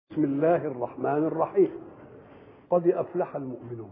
بسم الله الرحمن الرحيم قد أفلح المؤمنون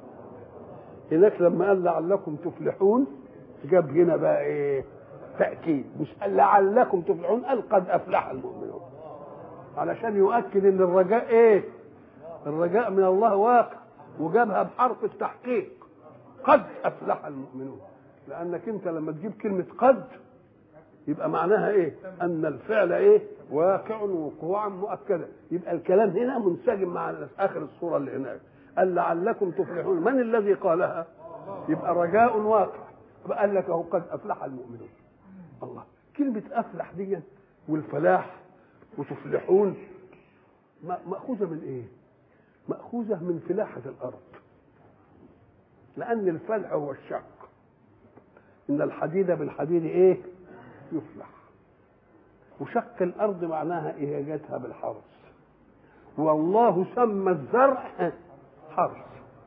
هناك لما قال لعلكم تفلحون جاب هنا بقى ايه تأكيد مش قال لعلكم تفلحون قال قد أفلح المؤمنون علشان يؤكد ان الرجاء ايه الرجاء من الله واقع وجابها بحرف التحقيق قد أفلح المؤمنون لأنك أنت لما تجيب كلمة قد يبقى معناها ايه ان الفعل ايه واقع وقوعا مؤكدا يبقى الكلام هنا منسجم مع اخر الصوره اللي هناك قال لعلكم تفلحون من الذي قالها يبقى رجاء واقع قال لك اهو قد افلح المؤمنون الله كلمه افلح دي والفلاح وتفلحون ماخوذه من ايه ماخوذه من فلاحه الارض لان الفلح هو الشق ان الحديد بالحديد ايه يفلح وشق الارض معناها اهاجتها بالحرث والله سمى الزرع حرث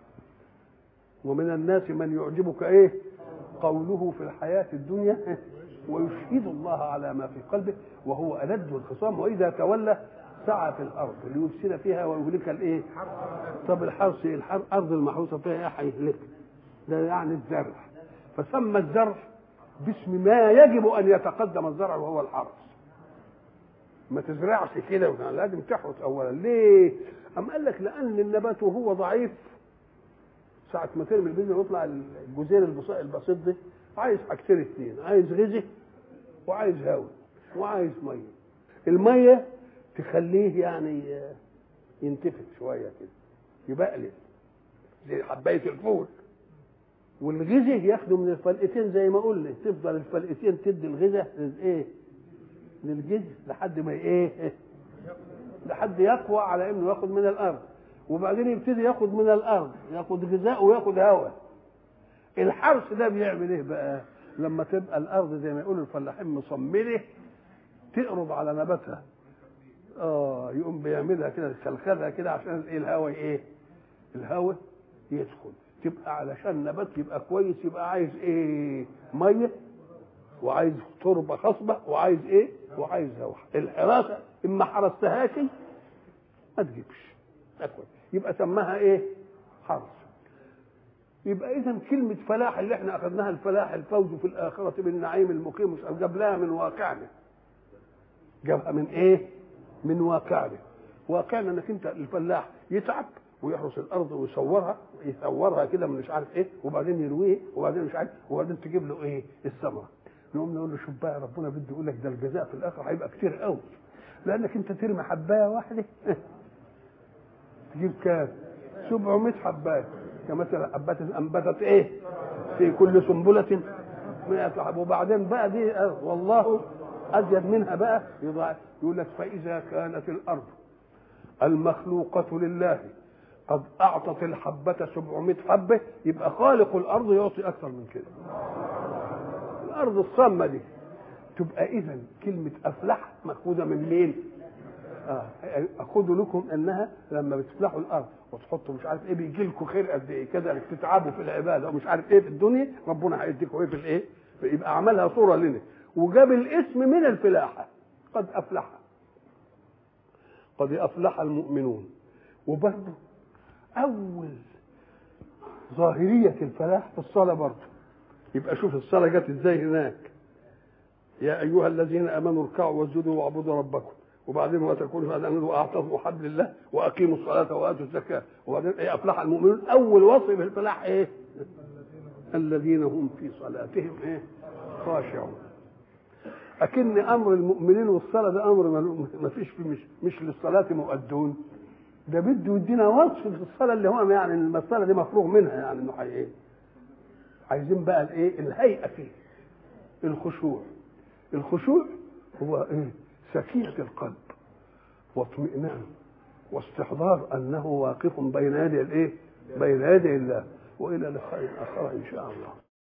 ومن الناس من يعجبك ايه قوله في الحياه الدنيا ويشهد الله على ما في قلبه وهو ألد الخصام واذا تولى سعى في الارض ليفسد فيها ويهلك الايه طب الحرث الارض المحروسه فيها ايه هيهلك ده يعني الزرع فسمى الزرع باسم ما يجب ان يتقدم الزرع وهو الحرث ما تزرعش كده لازم تحرث اولا ليه ام قال لك لان النبات وهو ضعيف ساعة ما ترمي البذر ويطلع الجزير البسيط ده عايز حاجتين اثنين عايز غذاء وعايز هواء وعايز ميه الميه تخليه يعني ينتفخ شويه كده يبقلل زي حبايه الفول والغذاء ياخده من الفلقتين زي ما قلنا تفضل الفلقتين تدي الغذاء للايه للجذر لحد ما ايه لحد يقوى على انه ياخد من الارض وبعدين يبتدي ياخد من الارض ياخد غذاء وياخد هواء الحرث ده بيعمل ايه بقى لما تبقى الارض زي ما يقولوا الفلاحين مصمله تقرب على نباتها اه يقوم بيعملها كده يخلخلها كده عشان ايه الهواء ايه الهواء يدخل تبقى علشان النبات يبقى كويس يبقى عايز ايه ميه وعايز تربه خصبه وعايز ايه وعايز هواء الحراسه اما حرستهاش ما تجيبش أكوي. يبقى سماها ايه حرس يبقى اذا كلمه فلاح اللي احنا اخذناها الفلاح الفوز في الاخره بالنعيم المقيم مش جاب لها من واقعنا جابها من ايه من واقعنا واقعنا انك انت الفلاح يتعب ويحرس الارض ويصورها يصورها كده من مش عارف ايه وبعدين يرويه وبعدين مش عارف وبعدين تجيب له ايه الثمره نقوم نقول له شوف بقى ربنا بده يقول لك ده الجزاء في الاخر هيبقى كتير قوي لانك انت ترمي حبايه واحده تجيب كام 700 حبايه كمثلا حبات انبتت ايه في كل سنبله 100 حب وبعدين بقى دي والله ازيد منها بقى يضاعف يقول لك فاذا كانت الارض المخلوقه لله قد اعطت الحبه 700 حبه يبقى خالق الارض يعطي اكثر من كده الارض الصامه دي تبقى اذا كلمه افلح ماخوذه من مين اه اخذوا لكم انها لما بتفلحوا الارض وتحطوا مش عارف ايه بيجي لكم خير قد ايه كده تتعبوا في العباده ومش عارف ايه في الدنيا ربنا هيديكم ايه في الايه يبقى عملها صوره لنا وجاب الاسم من الفلاحه قد افلح قد افلح المؤمنون وبرضه اول ظاهريه الفلاح في الصلاه برضه يبقى شوف الصلاه جت ازاي هناك يا ايها الذين امنوا اركعوا واسجدوا واعبدوا ربكم وبعدين وتكونوا فأمنوا واعتصموا حبل الله واقيموا الصلاه واتوا الزكاه وبعدين ايه افلح المؤمنون اول وصف بالفلاح ايه؟ الذين هم في صلاتهم ايه؟ خاشعون أكن أمر المؤمنين والصلاة ده أمر ما فيش فيه مش مش للصلاة مؤدون ده بده يدينا وصف في الصلاة اللي هو يعني الصلاة دي مفروغ منها يعني إنه حي إيه؟ عايزين بقى الإيه؟ الهيئة فيه الخشوع الخشوع هو إيه؟ سكينة القلب واطمئنان واستحضار أنه واقف بين يدي الإيه؟ بين يدي الله وإلى لقاء آخر إن شاء الله